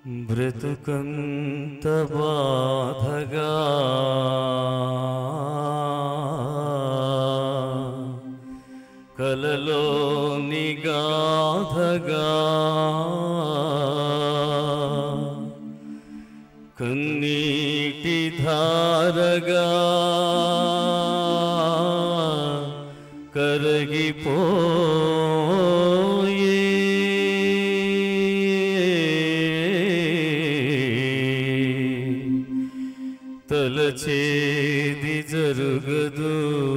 బ్రతుకంత బాధగా కలలో నిగాధగా కన్నీటి ధారగా కరగిపోయే తలచేది జరుగదు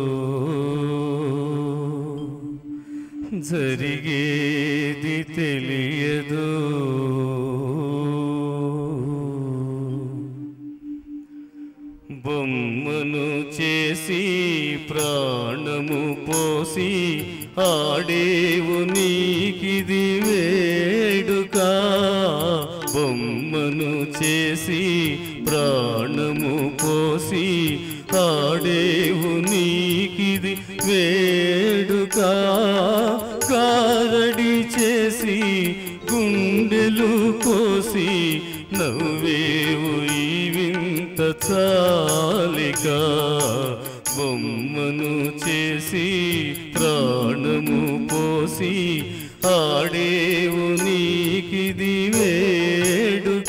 జరిగేది తెలియదు బొమ్మను చేసి ప్రాణము పోసి ఆడేవు నీకిది వేడుక బొమ్మను చేసి ప్రాణము పోసి ఆడేవు నీకిది వేడుక కారడి చేసి గుండెలు కోసి నవ్వేవు ఈ వింత చాలిక బొమ్మను చేసి ప్రాణము పోసి ఆడేవు నీకిది వేడుక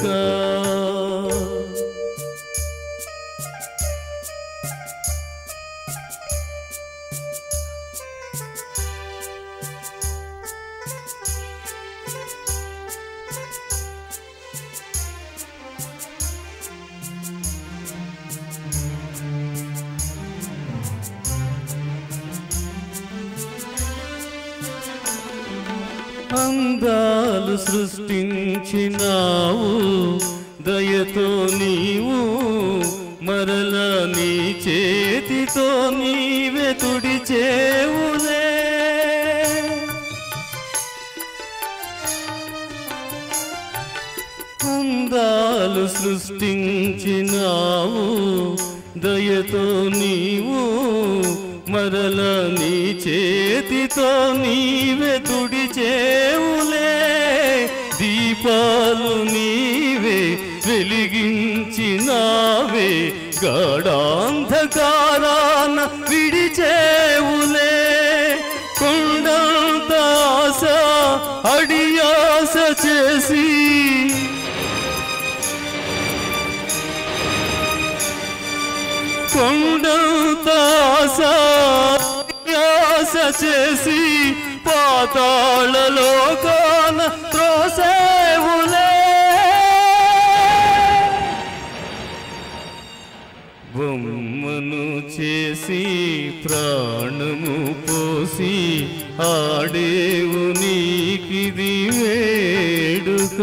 అందాలు సృష్టించినావు దయతో నీవు మరల నీ చేతితో నీవే తుడిచేవులే అందాలు సృష్టించినావు దయతో నీవు మరల నీ చేతితో నీవే తుడిచేవులే దీపాలు నీవే వెలిగించినావే గాఢాంధకారాన విడిచేవులే కొండంత ఆశ అడియాస చేసి కొండంత ఆశ అడియాస చేసి పాతాళలోకాన త్రోసేవులే బొమ్మను చేసి ప్రాణము పోసి ఆడేవు నీకిది వేడుక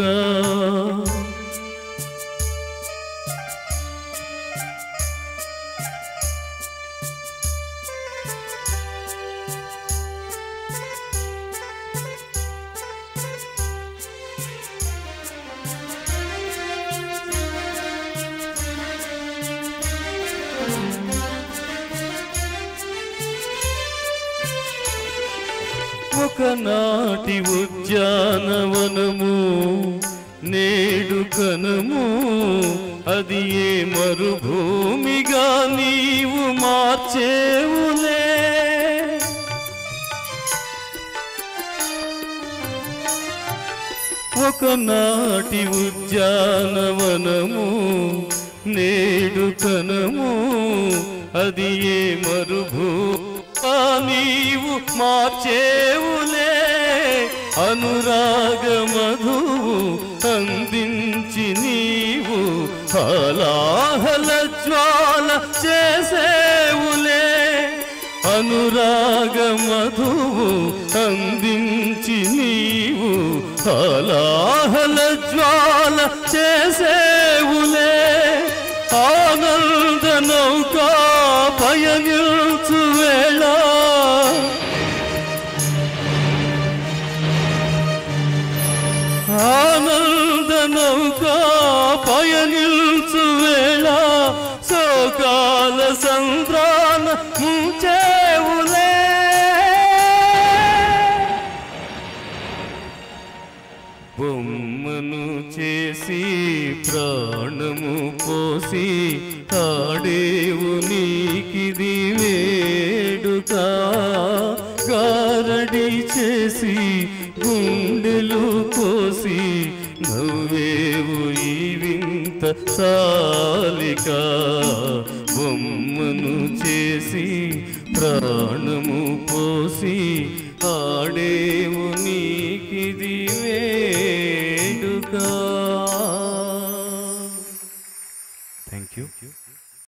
ఒకనాటి ఉద్యానవనము నేడు కనము అది ఏ మరుభూమిగా నీవు మార్చేవులే ఒకనాటి ఉద్యానవనము నేడు కనము అది ఏ మరుభూ నీవు మార్చేవులే అనురాగ మధువు అందించి నీవు హలాహల జ్వాల చేసేవులే అనురాగ మధువు అందించి నీవు హలాహల జ్వాల చేసేవులే ఆనంద నౌకా పయనిల్చు వేళ ఆనంద నౌకా పయనిల్చు వేళ సోకాల సంద్రాన ముంచేవులే బొమ్మ బొమ్మను చేసి ప్రాణము పోసి ఆడేవు నీకిది వేడుక గారడి చేసి గుండెలు కోసి నవ్వేవు ఈ వింత సాలిక బొమ్మను చేసి ప్రాణము పోసి ఆడేవు నీకిది వేడుకా